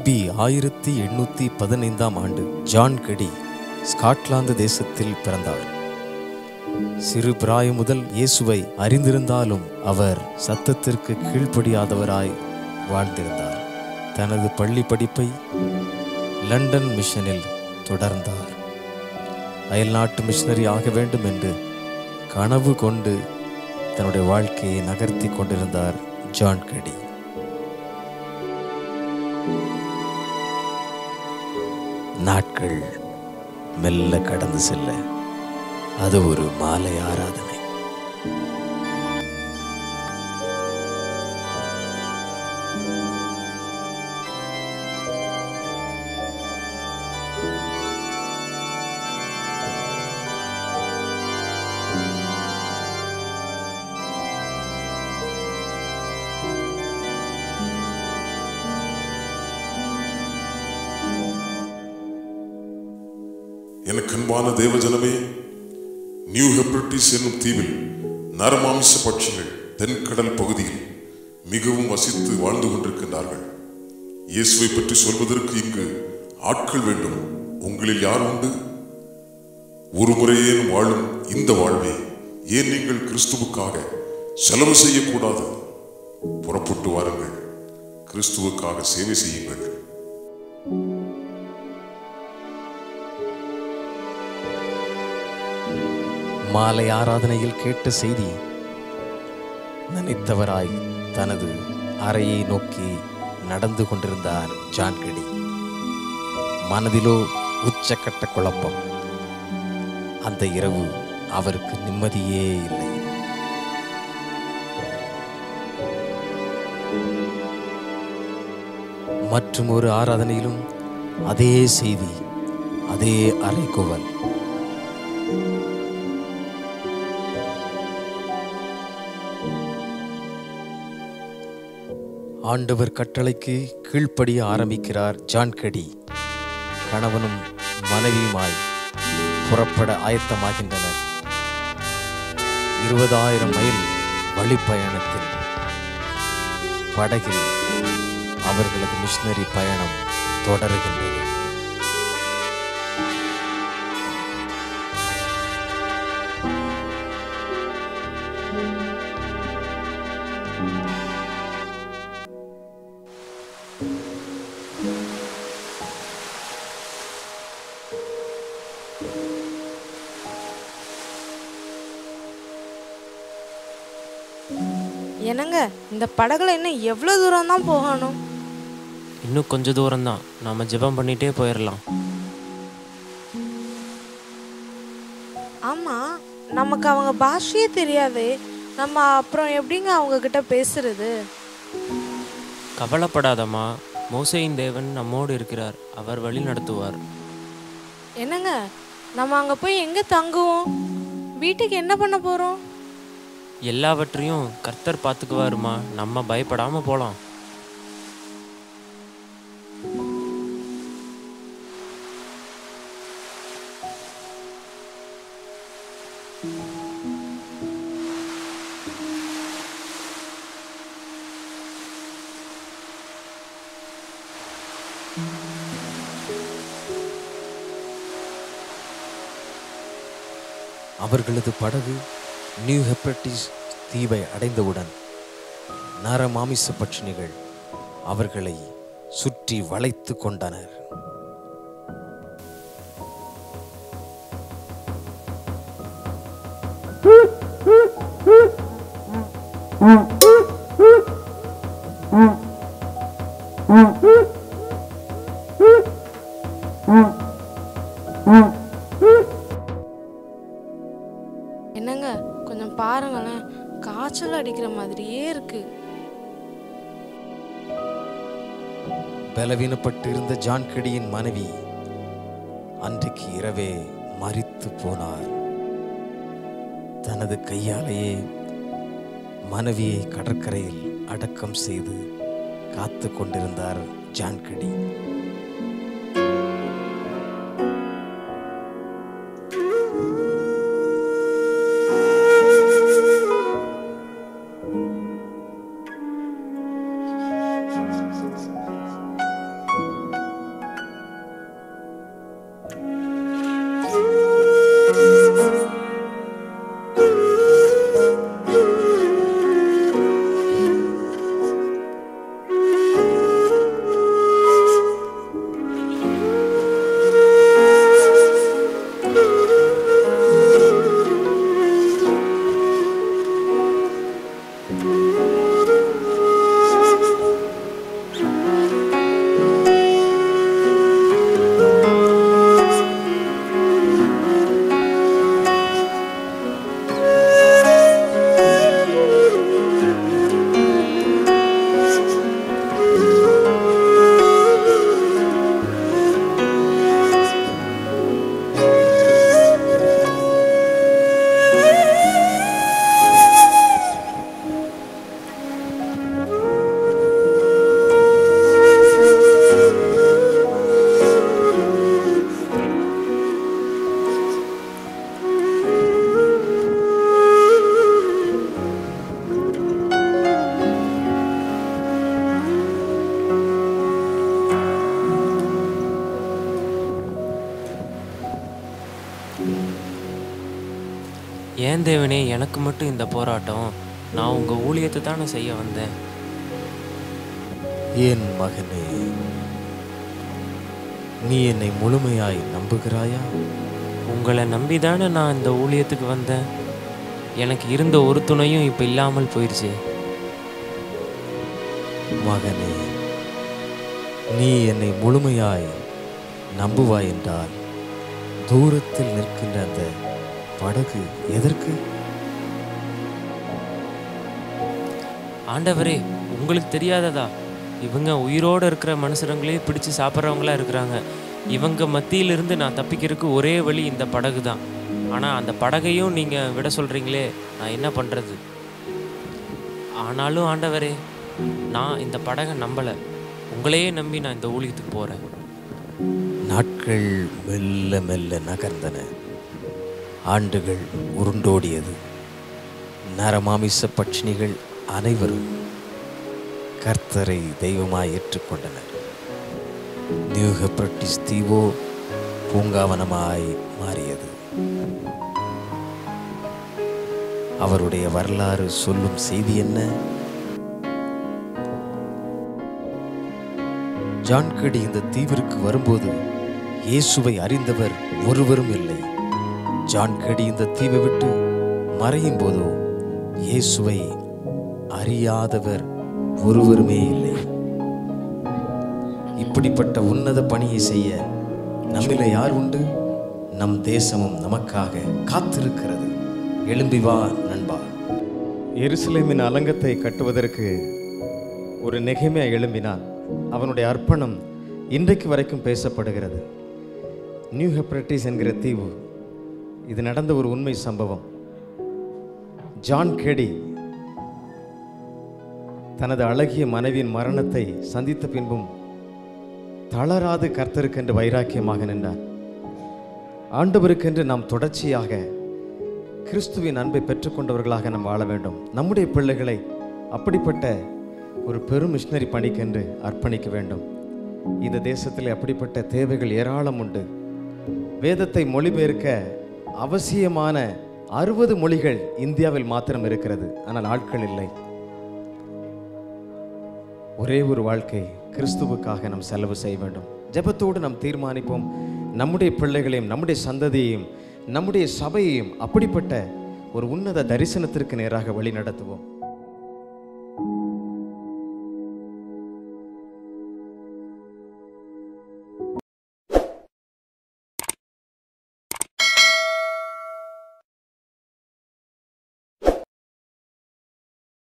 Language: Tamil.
கிபி ஆயிரத்தி எண்ணூற்றி பதினைந்தாம் ஆண்டு ஜான் கெடி ஸ்காட்லாந்து தேசத்தில் பிறந்தார் சிறு பிராயம் முதல் இயேசுவை அறிந்திருந்தாலும் அவர் சத்தத்திற்கு கீழ்ப்படியாதவராய் வாழ்ந்திருந்தார் தனது பள்ளி படிப்பை லண்டன் மிஷனில் தொடர்ந்தார் அயல்நாட்டு மிஷனரி ஆக வேண்டும் என்று கனவு கொண்டு தன்னுடைய வாழ்க்கையை நகர்த்தி கொண்டிருந்தார் ஜான் கெடி நாட்கள் மெல்ல கடந்து செல்ல அது ஒரு மாலை ஆராதனை எனக்கு அன்பான தேவஜனமே நியூ ஹெப்ரட்டிஸ் என்னும் தீவில் நரமாமிச பட்சிகள் தென்கடல் பகுதியில் மிகவும் வசித்து வாழ்ந்து கொண்டிருக்கின்றார்கள் இயேசுவை பற்றி சொல்வதற்கு இங்கு ஆட்கள் வேண்டும் உங்களில் யார் உண்டு ஒரு முறையேனும் வாழும் இந்த வாழ்வை ஏன் நீங்கள் கிறிஸ்துவுக்காக செலவு செய்யக்கூடாது புறப்பட்டு வாருங்கள் கிறிஸ்துவுக்காக சேவை செய்யுங்கள் மாலை ஆராதனையில் கேட்ட செய்தி நினைத்தவராய் தனது அறையை நோக்கி நடந்து கொண்டிருந்தார் ஜான்கடி மனதிலோ உச்சக்கட்ட குழப்பம் அந்த இரவு அவருக்கு நிம்மதியே இல்லை மற்றும் ஒரு ஆராதனையிலும் அதே செய்தி அதே அறைகூவல் ஆண்டவர் கட்டளைக்கு கீழ்ப்படிய ஆரம்பிக்கிறார் ஜான் கடி கணவனும் மனைவியுமாய் புறப்பட ஆயத்தமாகின்றனர் இருபதாயிரம் மைல் வழிப்பயணத்தில் படகில் அவர்களது மிஷனரி பயணம் தொடருகின்றது என்னங்க இந்த படகுல இன்னும் எவ்வளோ தூரம் தான் போகணும் இன்னும் கொஞ்ச தூரம்தான் நாம ஜெபம் பண்ணிட்டே போயிடலாம் ஆமாம் நமக்கு அவங்க பாஷையே தெரியாது நம்ம அப்புறம் எப்படிங்க அவங்க கிட்ட பேசுறது கவலைப்படாதம்மா மோசையின் தேவன் நம்மோடு இருக்கிறார் அவர் வழி நடத்துவார் என்னங்க நம்ம அங்கே போய் எங்கே தங்குவோம் வீட்டுக்கு என்ன பண்ண போகிறோம் எல்லாவற்றையும் கர்த்தர் பார்த்துக்குவாருமா நம்ம பயப்படாம போலாம் அவர்களது படகு நியூ ஹெப்பர்டிஸ் தீவை அடைந்தவுடன் நரமாமிச பட்சினிகள் அவர்களை சுற்றி வளைத்து கொண்டனர் என்னங்க கொஞ்சம் பாருங்களேன் காய்ச்சல் அடிக்கிற மாதிரியே இருக்கு பலவீனப்பட்டு இருந்த ஜான் கெடியின் மனைவி அன்றைக்கு இரவே மரித்து போனார் தனது கையாலேயே மனைவியை கடற்கரையில் அடக்கம் செய்து காத்து கொண்டிருந்தார் ஜான் கெடி ஏன் தேவனே எனக்கு மட்டும் இந்த போராட்டம் நான் உங்கள் ஊழியத்தை தானே செய்ய வந்தேன் என் மகனே நீ என்னை முழுமையாய் நம்புகிறாயா உங்களை நம்பி தானே நான் இந்த ஊழியத்துக்கு வந்தேன் எனக்கு இருந்த ஒரு துணையும் இப்போ இல்லாமல் போயிடுச்சு மகனே நீ என்னை முழுமையாய் நம்புவாய் என்றால் தூரத்தில் நிற்கின்ற அந்த படகு எதற்கு ஆண்டவரே உங்களுக்கு தெரியாததா இவங்க உயிரோடு இருக்கிற மனுஷருங்களே பிடிச்சு சாப்பிட்றவங்களா இருக்கிறாங்க இவங்க மத்தியிலிருந்து நான் தப்பிக்கிறதுக்கு ஒரே வழி இந்த படகு தான் ஆனால் அந்த படகையும் நீங்கள் விட சொல்கிறீங்களே நான் என்ன பண்ணுறது ஆனாலும் ஆண்டவரே நான் இந்த படகை நம்பலை உங்களையே நம்பி நான் இந்த ஊழியத்துக்கு போகிறேன் நாட்கள் மெல்ல மெல்ல நகர்ந்தன ஆண்டுகள் உருண்டோடியது நரமாமிச பட்சினிகள் அனைவரும் கர்த்தரை தெய்வமாய் ஏற்றுக்கொண்டனர் நியூ ஹெப்ரட்டிஸ் தீவோ பூங்காவனமாய் மாறியது அவருடைய வரலாறு சொல்லும் செய்தி என்ன ஜான்கடி இந்த தீவிற்கு வரும்போது இயேசுவை அறிந்தவர் ஒருவரும் இல்லை ஜான்கடி இந்த தீவை விட்டு மறையும் போதோ இயேசுவை அறியாதவர் ஒருவருமே இல்லை இப்படிப்பட்ட உன்னத பணியை செய்ய நம்மில யார் உண்டு நம் தேசமும் நமக்காக காத்திருக்கிறது எழும்பி வா நண்பா எருசலேமின் அலங்கத்தை கட்டுவதற்கு ஒரு நெகிமையா எழும்பினான் அவனுடைய அர்ப்பணம் இன்றைக்கு வரைக்கும் பேசப்படுகிறது நியூ ஹெப்ரட்டிஸ் என்கிற தீவு இது நடந்த ஒரு உண்மை சம்பவம் ஜான் கெடி தனது அழகிய மனைவியின் மரணத்தை சந்தித்த பின்பும் தளராது கர்த்தருக்கென்று வைராக்கியமாக நின்றார் ஆண்டவருக்கென்று நாம் தொடர்ச்சியாக கிறிஸ்துவின் அன்பை பெற்றுக்கொண்டவர்களாக நாம் வாழ வேண்டும் நம்முடைய பிள்ளைகளை அப்படிப்பட்ட ஒரு பெரும் மிஷினரி பணிக்கென்று அர்ப்பணிக்க வேண்டும் இந்த தேசத்தில் அப்படிப்பட்ட தேவைகள் ஏராளம் உண்டு வேதத்தை மொழிபெயர்க்க அவசியமான அறுபது மொழிகள் இந்தியாவில் மாத்திரம் இருக்கிறது ஆனால் ஆட்கள் இல்லை ஒரே ஒரு வாழ்க்கை கிறிஸ்துவுக்காக நாம் செலவு செய்ய வேண்டும் ஜெபத்தோடு நாம் தீர்மானிப்போம் நம்முடைய பிள்ளைகளையும் நம்முடைய சந்ததியையும் நம்முடைய சபையையும் அப்படிப்பட்ட ஒரு உன்னத தரிசனத்திற்கு நேராக வழி நடத்துவோம்